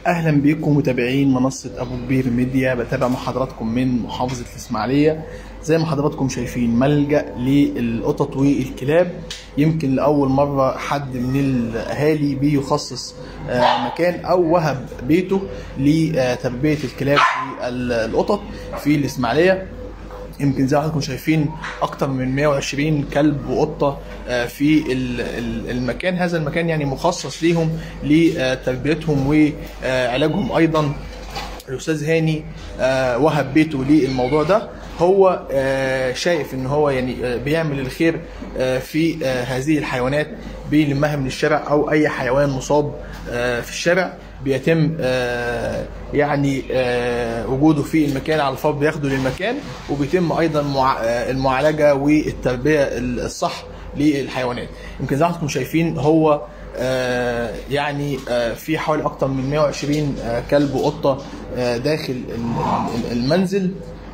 اهلا بيكم متابعين منصه ابو كبير ميديا بتابع مع حضراتكم من محافظه الاسماعيليه زي ما حضراتكم شايفين ملجا للقطط والكلاب يمكن لاول مره حد من الاهالي بيخصص آه، مكان او وهب بيته لتربيه الكلاب والقطط في الاسماعيليه يمكن زي ما حضراتكم شايفين اكتر من 120 كلب وقطه آه، في ال- ال- المكان هذا المكان يعني مخصص ليهم لتربيتهم وعلاجهم ايضا الاستاذ هاني آه، وهب بيته للموضوع ده هو آه، شايف ان هو يعني آه، بيعمل الخير آه، في آه، هذه الحيوانات بيلمها من الشارع او اي حيوان مصاب آه، في الشارع بيتم آه، يعني آه، وجوده في المكان على الفور بياخده للمكان وبيتم ايضا مع- آه، المعالجه والتربيه الصح للحيوانات يمكن زي ما حضراتكم شايفين هو آه، يعني آه، في حوالي اكتر من 120 آه، كلب وقطه آه، داخل ال- ال- المنزل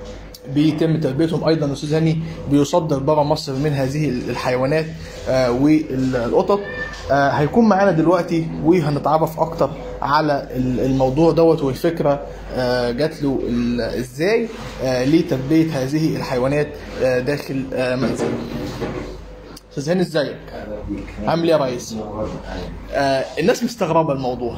بيتم تربيتهم ايضا الاستاذ هاني بيصدر بره مصر من هذه الحيوانات آه، والقطط آه، هيكون معانا دلوقتي وهنتعرف اكتر على ال- الموضوع دوت والفكره آه، جات له ال- ازاي آه، لتربيه هذه الحيوانات آه، داخل آه، منزل استاذ هاني ازيك عامل ايه يا ريس آه، الناس مستغربه الموضوع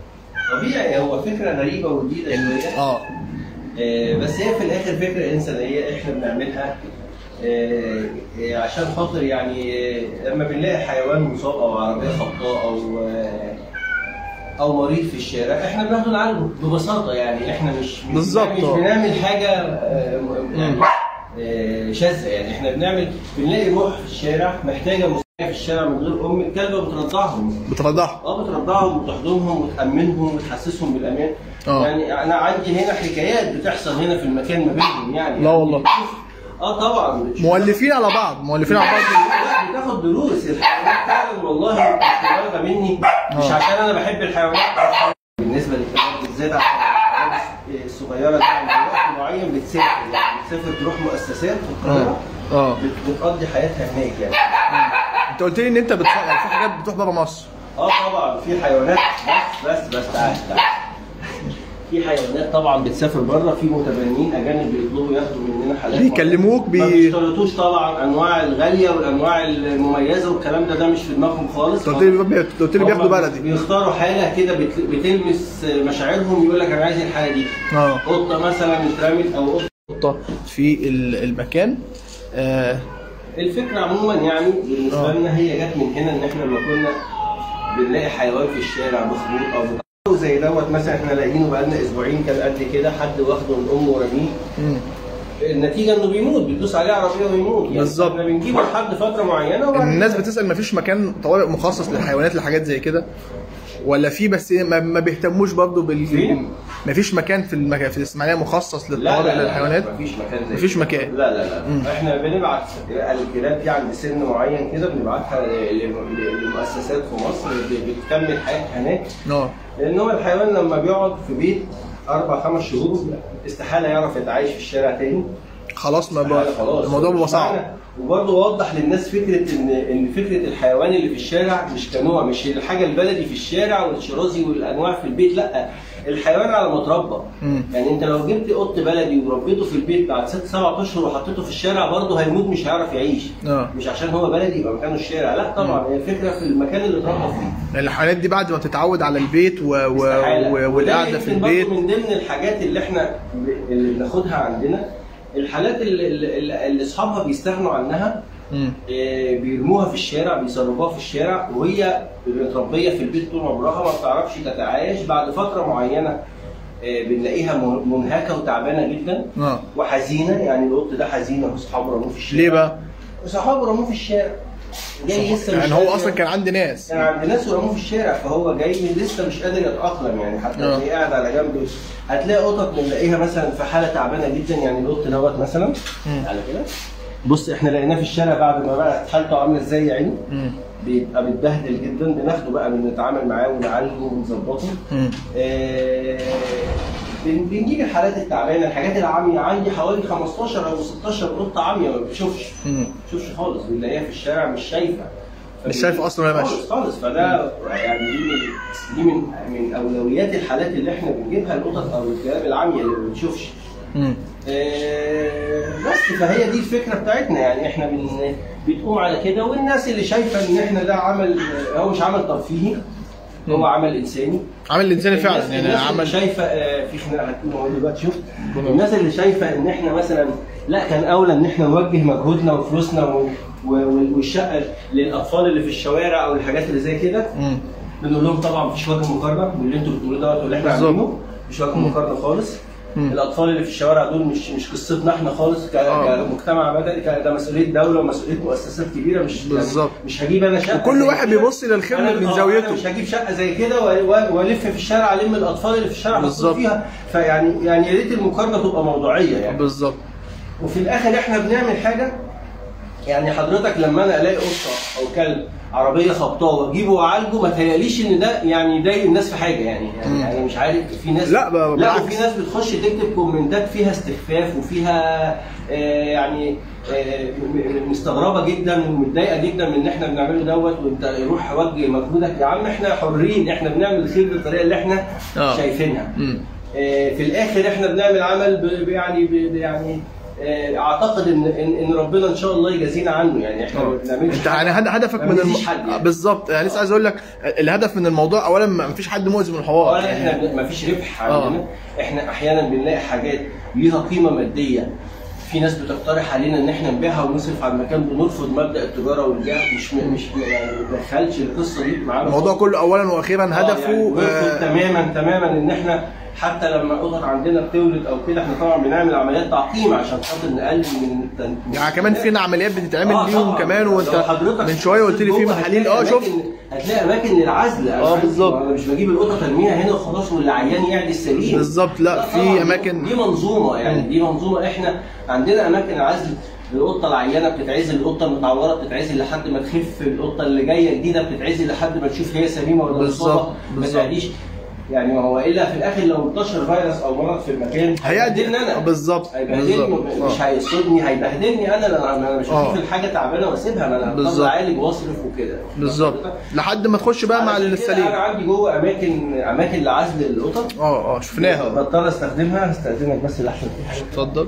طبيعي هو فكره غريبه وجديده شويه اه آه، بس هي في الاخر فكره انسانيه احنا بنعملها آه، آه، عشان خاطر يعني آه، لما بنلاقي حيوان مصاب او عربيه خبطاء او آه، او مريض في الشارع احنا بناخده نعالجه ببساطه يعني احنا مش مش بالظبط. مش بنعمل حاجه آه، يعني آه، شاذه يعني احنا بنعمل بنلاقي روح في الشارع محتاجه مساعده في الشارع من غير ام الكلبه بترضعهم بترضعها اه بترضعهم وتحضنهم وتأمنهم وتحسسهم بالأمان آه. يعني أنا عندي هنا حكايات بتحصل هنا في المكان ما بينهم يعني لا والله. بتشوف- اه طبعا بتشوف- مؤلفين على بعض مؤلفين على بعض لا بتاخد دروس الحيوانات فعلا والله قريبه مني مش آه. عشان انا بحب الحيوانات بالنسبه للكلاب بالذات عشان الحيوانات الصغيره دي عند وقت معين بتسافر يعني بتسافر تروح مؤسسات في القاهره اه بت- بتقضي حياتها هناك يعني انت قلت لي ان انت بتروح يعني في حاجات بتروح بره مصر اه طبعا في حيوانات بس بس بس تعال تعال في حيوانات طبعا بتسافر بره في متبنيين اجانب بيطلبوا ياخدوا مننا حالات بيكلموك بي- ما بيشترطوش طبعا انواع الغاليه والانواع المميزه والكلام ده ده مش في دماغهم خالص انت قلت لي بي- أنت قلت لي بياخدوا هم بلدي بيختاروا حاجه كده بت- بتلمس مشاعرهم يقول لك انا عايز الحاجه دي اه قطه مثلا اترمت او قطه قطه في ال- المكان آه الفكره عموما يعني بالنسبه آه. لنا هي جت من هنا ان احنا لما كنا بنلاقي حيوان في الشارع مخبوط او بتاع زي دوت مثلا احنا لاقيينه بقالنا اسبوعين كان قد كده حد واخده من امه ورميه مم. النتيجه انه بيموت بتدوس عليه عربيه ويموت يعني بالظبط. احنا بنجيبه لحد فتره معينه وبعد الناس كده- بتسال مفيش مكان طوارئ مخصص للحيوانات لحاجات زي كده ولا في بس إيه، ما, ما بيهتموش برضه بال فين؟ مفيش مكان في المكان في الاسماعيليه مخصص لا للطوارئ لا لا للحيوانات مفيش مكان زي مفيش كده. مكان. لا لا لا مم. احنا بنبعت الكلاب دي عند سن معين كده بنبعتها ل- ل- لمؤسسات في مصر ب- بتكمل حياتها هناك اه لان هو الحيوان لما بيقعد في بيت اربع خمس شهور استحاله يعرف يتعايش في الشارع تاني خلاص ما استحالة بقى خلاص الموضوع بيبقى مش صعب معنى- وبرضه وضح للناس فكره ان ان فكره الحيوان اللي في الشارع مش كنوع مش الحاجه البلدي في الشارع والشرازي والانواع في البيت لا الحيوان على ما اتربى مم. يعني انت لو جبت قط بلدي وربيته في البيت بعد ست سبع اشهر وحطيته في الشارع برضه هيموت مش هيعرف يعيش اه مش عشان هو بلدي يبقى مكانه الشارع لا طبعا هي الفكره في المكان اللي اتربى فيه الحيوانات دي بعد ما تتعود على البيت و... و... استحالة. و... وده والقعده في يمكن برضه البيت من ضمن الحاجات اللي احنا ب- اللي بناخدها عندنا الحالات اللي, اللي اللي اصحابها بيستغنوا عنها مم. آه، بيرموها في الشارع بيصرفوها في الشارع وهي متربيه في البيت طول عمرها ما بتعرفش تتعايش بعد فتره معينه آه، بنلاقيها من- منهكه وتعبانه جدا اه وحزينه يعني القط ده حزين واصحابه رموه في الشارع ليه بقى؟ وصحابه رموه في الشارع جاي لسه مش يعني هو قادر- اصلا كان عندي ناس كان عند ناس ورموه في الشارع فهو جاي لسه مش قادر يتاقلم يعني حتى آه. تلاقيه قاعد على جنب هتلاقي قطط بنلاقيها مثلا في حاله تعبانه جدا يعني القط دوت مثلا مم. على كده بص احنا لقيناه في الشارع بعد ما بقى حالته عامله ازاي يا عيني مم. بيبقى متبهدل جدا بناخده بقى بنتعامل معاه ونعالجه ونظبطه مم. آه، بن- بنجيب الحالات التعبانه الحاجات العاميه عندي حوالي 15 او 16 قطه عاميه ما بتشوفش مم. ما بتشوفش خالص بنلاقيها في الشارع مش شايفه مش شايفه اصلا ولا ماشي خالص خالص فده يعني دي من دي من من اولويات الحالات اللي احنا بنجيبها القطط او الكلاب العاميه اللي ما بتشوفش مم. آه، بس فهي دي الفكره بتاعتنا يعني احنا بن بتقوم على كده والناس اللي شايفه ان احنا ده عمل هو مش عمل ترفيهي هو عمل انساني عمل الانساني فعلا الناس- يعني الناس اللي عمل شايفه آه، في خناقه هتكون هو دلوقتي شفت الناس اللي شايفه ان احنا مثلا لا كان اولى ان احنا نوجه مجهودنا وفلوسنا و- و- والشقه للاطفال اللي في الشوارع او الحاجات اللي زي كده مم. بنقول لهم طبعا مفيش وجه مقارنه باللي انتوا بتقولوه دوت واللي احنا بالظبط. عاملينه مفيش وجه مقارنه خالص مم. الاطفال اللي في الشوارع دول مش مش قصتنا احنا خالص ك- آه. كمجتمع مدني ك- ده مسؤوليه دوله ومسؤوليه مؤسسات كبيره مش يعني بالظبط. مش هجيب انا شقه وكل زي واحد كده. بيبص للخير أنا- من آه، زاويته. انا مش هجيب شقه زي كده و- و- والف في الشارع الم الاطفال اللي في الشارع أحطهم بالظبط. فيها فيعني يعني يا ريت المقارنه تبقى موضوعيه يعني بالظبط وفي الاخر احنا بنعمل حاجه يعني حضرتك لما انا الاقي قطه او كلب عربيه خبطاه واجيبه واعالجه ما تهيأليش ان ده يعني يضايق الناس في حاجه يعني يعني انا مش عارف في ناس لا، ب- لا بالعكس. وفي ناس بتخش تكتب كومنتات فيها استخفاف وفيها آه يعني آه م- م- مستغربه جدا ومتضايقه جدا من ان احنا بنعمله دوت وانت روح وجه مجهودك يا عم احنا حرين احنا بنعمل الخير بالطريقه اللي احنا آه. شايفينها مم. آه، في الاخر احنا بنعمل عمل ب- ب- يعني ب- يعني آه، اعتقد ان ان إن ربنا ان شاء الله يجازينا عنه يعني احنا ما بنعملش انت يعني هد- هدفك ما من الم... بنأذيش حد يعني. بالظبط يعني لسه عايز اقول لك الهدف من الموضوع اولا ما فيش حد مؤذي من الحوار ولا يعني احنا ما فيش ربح آه. عندنا احنا احيانا بنلاقي حاجات ليها قيمه ماديه في ناس بتقترح علينا ان احنا نبيعها ونصرف على المكان بنرفض مبدا التجاره والبيع مش مش يعني ما دخلش القصه دي معانا الموضوع خالص. كله اولا واخيرا آه، يعني هدفه نرفض آه، تماما تماما ان احنا حتى لما القطط عندنا بتولد او كده احنا طبعا بنعمل عمليات تعقيم عشان خاطر نقلل من التن... يعني كمان في عمليات بتتعمل آه، ليهم طبعاً. كمان لو وانت حضرتك من شويه قلت لي في جوه محاليل هتلاقي اه شفت أماكن- هتلاقي اماكن للعزل أنا آه، عارف- بالظبط. انا مش بجيب القطط ارميها هنا وخلاص والعيان يعدي السليم بالظبط لا في طبعاً، اماكن دي منظومه يعني دي منظومه احنا عندنا اماكن عزل القطه العيانه بتتعزل القطه المتعوره بتتعزل لحد ما تخف القطه اللي جايه جديده بتتعزل لحد ما تشوف هي سليمه ولا بالظبط، مصابه ما بالظبط. تعديش يعني ما هو الا في الاخر لو انتشر فيروس او مرض في المكان هيأدي هيبهدلني انا بالظبط هيبهدلني بالظبط مش آه. هيصيبني هيبهدلني انا لأن انا مش آه. هشوف الحاجه تعبانه واسيبها ما انا بالظبط. هضطر اعالج واصرف وكده بالظبط لحد ما تخش بقى مع علشان كده السليم انا عندي جوه اماكن اماكن لعزل القطط اه اه شفناها بضطر استخدمها هستخدمك بس لحسن في حاجه اتفضل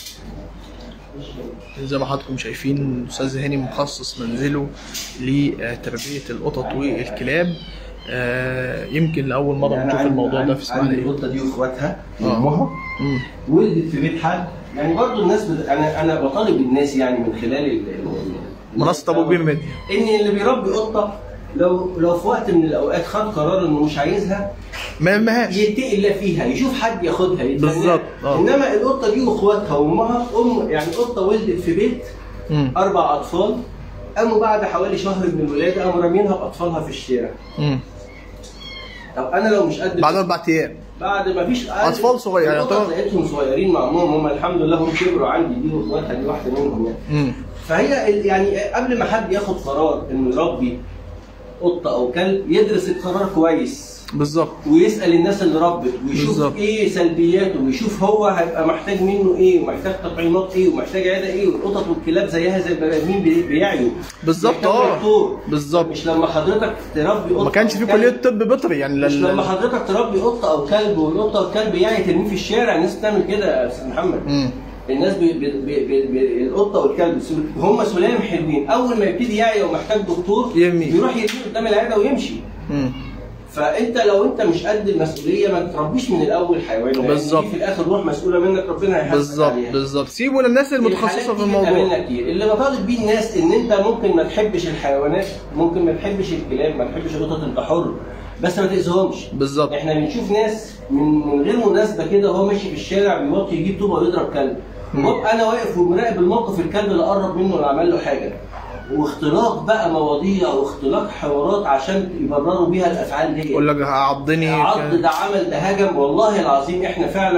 زي ما حضراتكم شايفين الاستاذ هاني مخصص منزله لتربيه القطط والكلاب آه، يمكن لاول مره يعني نشوف عندي- الموضوع ده عندي- في عندي اسماعيليه القطه دي واخواتها آه. وامها مم. ولدت في بيت حد يعني برضو الناس بت... انا انا بطالب الناس يعني من خلال ال... ال- منصه ابو كبير ميديا ان اللي بيربي قطه لو لو في وقت من الاوقات خد قرار انه مش عايزها ما يهمهاش يتقي الله فيها يشوف حد ياخدها يتبناها. بالظبط، آه. انما القطه دي واخواتها وامها ام يعني قطه ولدت في بيت مم. اربع اطفال قاموا بعد حوالي شهر من الولاده قاموا رامينها باطفالها في الشارع مم. طب انا لو مش قد بعد اربع ايام بعد ما فيش أطفال صغيرين، يعني القطط طبعا- لقيتهم صغيرين مع امهم هم الحمد لله هم كبروا عندي دي واخواتها دي واحده منهم يعني مم. فهي ال- يعني قبل ما حد ياخد قرار انه يربي قطه او كلب يدرس القرار كويس بالظبط ويسال الناس اللي ربت ويشوف بالظبط. ايه سلبياته ويشوف هو هيبقى محتاج منه ايه ومحتاج تطعيمات ايه ومحتاج عياده ايه والقطط والكلاب زيها زي البني ادمين بي- بيعيوا بالظبط بيحتاجوا اه دكتور. بالظبط مش لما حضرتك تربي قطه ما كانش أو في كلب. كليه طب بيطري يعني مش لل- لما حضرتك تربي قطه او كلب والقطه والكلب يعي ترميه في الشارع الناس بتعمل كده يا استاذ محمد مم. الناس بي بي بي بي بي القطه والكلب سل- هم سلام حلوين اول ما يبتدي يعي ومحتاج دكتور يرمي. يروح يرميه قدام العياده ويمشي مم. فانت لو انت مش قد المسؤوليه ما تربيش من الاول حيوان لأن بالظبط. دي في الاخر روح مسؤوله منك ربنا هيحاسبك بالظبط عليها. بالظبط سيبوا للناس المتخصصه الحالات في دي الموضوع بتقابلنا كتير اللي بطالب بيه الناس ان انت ممكن ما تحبش الحيوانات ممكن ما تحبش الكلاب ما تحبش القطط انت حر بس ما تاذيهمش بالظبط احنا بنشوف ناس من من غير مناسبه كده وهو ماشي في الشارع بيوطي يجيب طوبه ويضرب كلب مم. وابقى انا واقف ومراقب الموقف الكلب اللي قرب منه ولا عمل له حاجه واختلاق بقى مواضيع واختلاق حوارات عشان يبرروا بيها الافعال دي يقول لك عضني عض ده عمل ده هجم والله العظيم احنا فعلا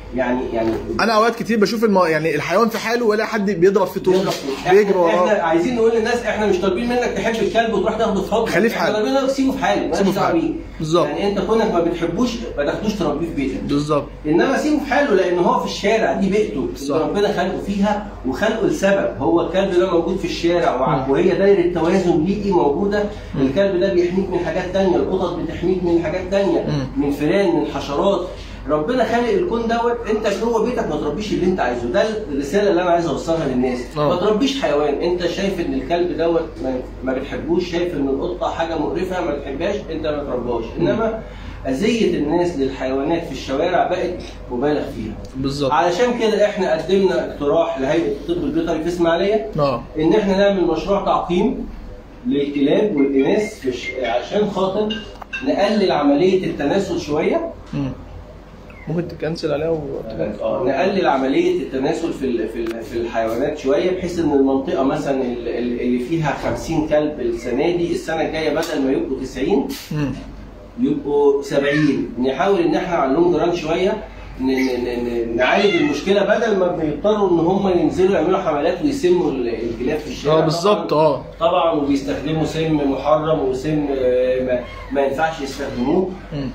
يعني يعني انا اوقات كتير بشوف الم... يعني الحيوان في حاله ولا حد بيضرب في طول بيجري احنا, احنا وراه عايزين نقول للناس احنا مش طالبين منك تحب الكلب وتروح تاخده في حضنك خليه في احنا حاله. طالبين منك تسيبه في حاله مالكش سيبه في دعوة حاله. بيه. بالظبط. يعني انت كونك ما بتحبوش ما تاخدوش تربيه في بيتك بالظبط انما سيبه في حاله لان هو في الشارع دي بيئته صح. اللي ربنا خلقه فيها وخلقه لسبب هو الكلب ده موجود في الشارع وع- وهي دايره توازن بيئي موجوده الكلب ده بيحميك من حاجات تانية القطط بتحميك من حاجات تانية مم. من فئران من حشرات ربنا خالق الكون دوت انت جوه بيتك ما تربيش اللي انت عايزه ده الرساله اللي انا عايز اوصلها للناس اه. ما تربيش حيوان انت شايف ان الكلب دوت ما- ما بتحبوش شايف ان القطه حاجه مقرفه ما بتحبهاش انت ما ترباش انما اذيه الناس للحيوانات في الشوارع بقت مبالغ فيها بالظبط علشان كده احنا قدمنا اقتراح لهيئه الطب البيطري في اسماعيليه اه ان احنا نعمل مشروع تعقيم للكلاب والاناث في الش... عشان خاطر نقلل عمليه التناسل شويه مم. ممكن تكنسل عليها و... آه، نقلل عمليه التناسل في ال- في ال- في الحيوانات شويه بحيث ان المنطقه مثلا ال- ال- اللي فيها 50 كلب السنه دي السنه الجايه بدل ما يبقوا 90 مم. يبقوا 70 نحاول ان احنا على اللونج ران شويه ن- ن- ن- نعالج المشكله بدل ما بيضطروا ان هم ينزلوا يعملوا حملات ويسموا ال- الكلاب في الشارع اه بالظبط طبعاً- اه طبعا وبيستخدموا سم محرم وسم آه، ما, ما ينفعش يستخدموه مم.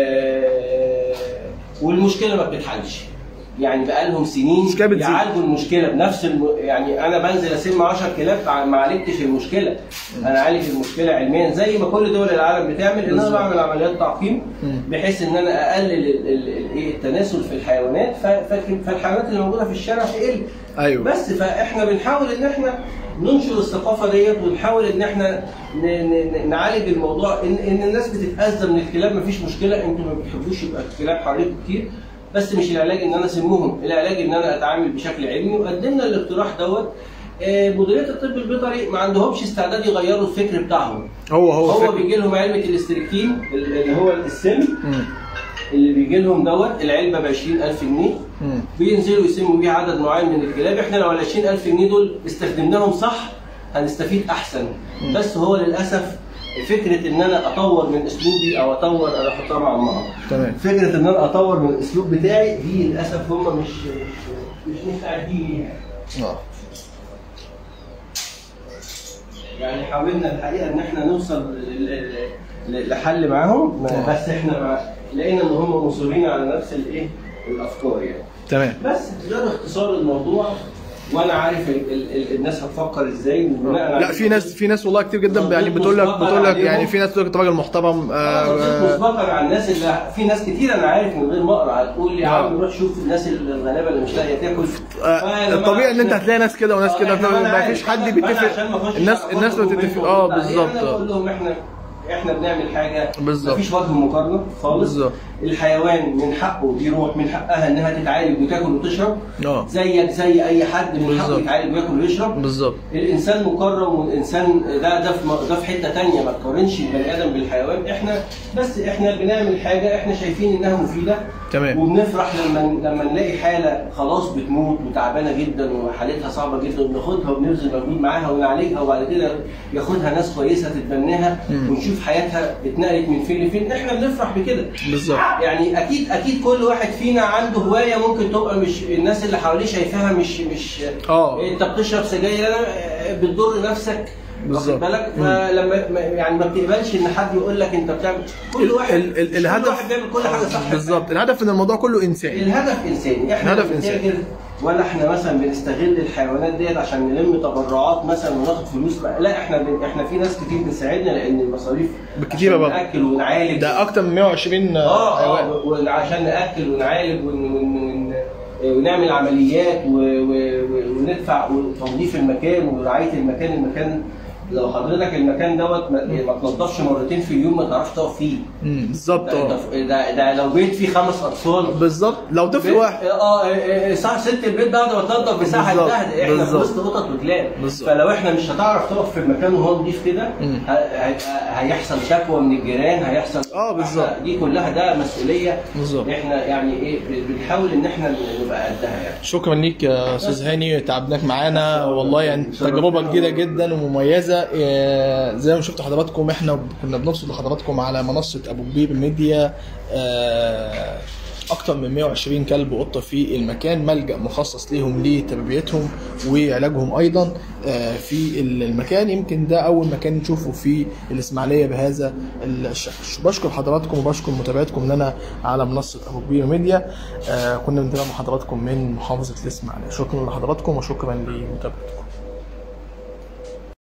آه، والمشكله ما بتتحلش يعني بقالهم سنين المشكلة بتزيد. يعالجوا المشكله بنفس الم... يعني انا بنزل اسم 10 كلاب ما عالجتش المشكله انا عالج المشكله علميا زي ما كل دول العالم بتعمل ان انا بالظبط. بعمل عمليات تعقيم مم. بحيث ان انا اقلل ال- ال- ال- إيه التناسل في الحيوانات ف- ف- فالحيوانات اللي موجوده في الشارع تقل ايوه بس فاحنا بنحاول ان احنا ننشر الثقافه ديت ونحاول ان احنا ن- ن- نعالج الموضوع ان, إن الناس بتتاذى من الكلاب مفيش مشكله انتوا ما بتحبوش يبقى الكلاب حواليكم كتير بس مش العلاج ان انا اسمهم العلاج ان انا اتعامل بشكل علمي وقدمنا الاقتراح دوت آه، مديريه الطب البيطري ما عندهمش استعداد يغيروا الفكر بتاعهم هو هو هو فكرة. بيجي لهم علبه الاستريكتين اللي هو السم مم. اللي بيجي لهم دوت العلبه ب 20000 جنيه مم. بينزلوا يسموا بيه عدد معين من الكلاب احنا لو ال 20000 جنيه دول استخدمناهم صح هنستفيد احسن مم. بس هو للاسف فكره ان انا اطور من اسلوبي او اطور انا احطها مع بعض تمام فكره ان انا اطور من الاسلوب بتاعي دي للاسف هم مش مش مستعدين يعني اه يعني حاولنا الحقيقه ان احنا نوصل ل- ل- لحل معاهم آه. بس احنا مع- لقينا ان هم مصرين على نفس الايه الافكار يعني تمام بس ده باختصار الموضوع وانا عارف ال ال ال الناس هتفكر ازاي وبناء لا في ناس في ناس والله كتير جدا يعني بتقول لك بتقول لك يعني في ناس بتقول لك انت راجل محترم آه آه مسبقا على الناس اللي في ناس كتير انا عارف من غير ما اقرا هتقول لي يا آه. عم روح شوف الناس الغلابه اللي مش لاقيه تاكل آه، فيا جماعة الطبيعي ان انت إحنا- هتلاقي ناس كده وناس آه، كده إحنا- أنا ما عارف. فيش حد فأنا- فأنا بيتفق عشان ما أخشش الناس على الناس ما خاطر تتفق وبينكم اه وبتاع. يعني انا بقول بالظبط لهم احنا احنا بنعمل حاجه بالظبط. مفيش وجه مقارنه خالص بالظبط. الحيوان من حقه بيروح من حقها انها تتعالج وتاكل وتشرب اه زيك زي اي حد من حقه بالظبط. يتعالج وياكل ويشرب بالظبط الانسان مكرم والانسان ده ده في م- ده في حته تانية ما تقارنش البني ادم بالحيوان احنا بس احنا بنعمل حاجه احنا شايفين انها مفيده تمام وبنفرح لما لما نلاقي حاله خلاص بتموت وتعبانه جدا وحالتها صعبه جدا وناخدها وبنبذل مجهود معاها ونعالجها وبعد كده ياخدها ناس كويسه تتبناها مم. ونشوف حياتها اتنقلت من فين لفين احنا بنفرح بكده بالظبط يعني اكيد اكيد كل واحد فينا عنده هوايه ممكن تبقى مش الناس اللي حواليه شايفاها مش مش اه انت بتشرب سجاير انا بتضر نفسك بالظبط. واخد بالك مم. فلما ما- يعني ما بتقبلش ان حد يقول لك انت بتعمل كل ال- واحد ال- ال- كل الهدف واحد بيعمل كل حاجه صح بالظبط الهدف ان الموضوع كله انساني الهدف انساني احنا الهدف لا إنساني. بنتاجر ولا احنا مثلا بنستغل الحيوانات ديت عشان نلم تبرعات مثلا وناخد فلوس لا احنا بن... احنا في ناس كتير بتساعدنا لان المصاريف بالكتير عشان برضه. ناكل ونعالج ده اكتر من 120 اه حيوان اه وعشان ناكل ونعالج ون... ون... ون... ونعمل عمليات و... و... و... وندفع تنظيف المكان ورعايه المكان المكان لو حضرتك المكان دوت ما, ما تنضفش مرتين في اليوم ما تعرفش تقف فيه مم، بالظبط ده, اه ده, ده, ده لو بيت فيه خمس اطفال بالظبط لو طفل بيت- واحد اه آه، آه، ساعة ست البيت بعد ما تنضف بساعة بالظبط، هتبهدل احنا في بالظبط. وسط قطط وكلاب بالظبط. فلو احنا مش هتعرف تقف في المكان وهو نضيف كده مم. ه- هيبقى- هيحصل شكوى من الجيران هيحصل اه، بالظبط. دي كلها ده مسؤولية بالظبط. احنا يعني ايه بنحاول ان احنا نبقى قدها يعني شكرا ليك يا استاذ هاني تعبناك معانا والله يعني تجربه جديده جدا ومميزه إيه، زي ما شفتوا حضراتكم احنا كنا بنرصد لحضراتكم على منصه ابو كبير ميديا آه، اكتر من 120 كلب وقطه في المكان ملجا مخصص ليهم لتربيتهم وعلاجهم ايضا آه، في المكان يمكن ده اول مكان نشوفه في الاسماعيليه بهذا الشكل بشكر حضراتكم وبشكر متابعتكم لنا على منصه ابو كبير ميديا آه، كنا بنتابع مع حضراتكم من محافظه الاسماعيليه شكرا لحضراتكم وشكرا لمتابعتكم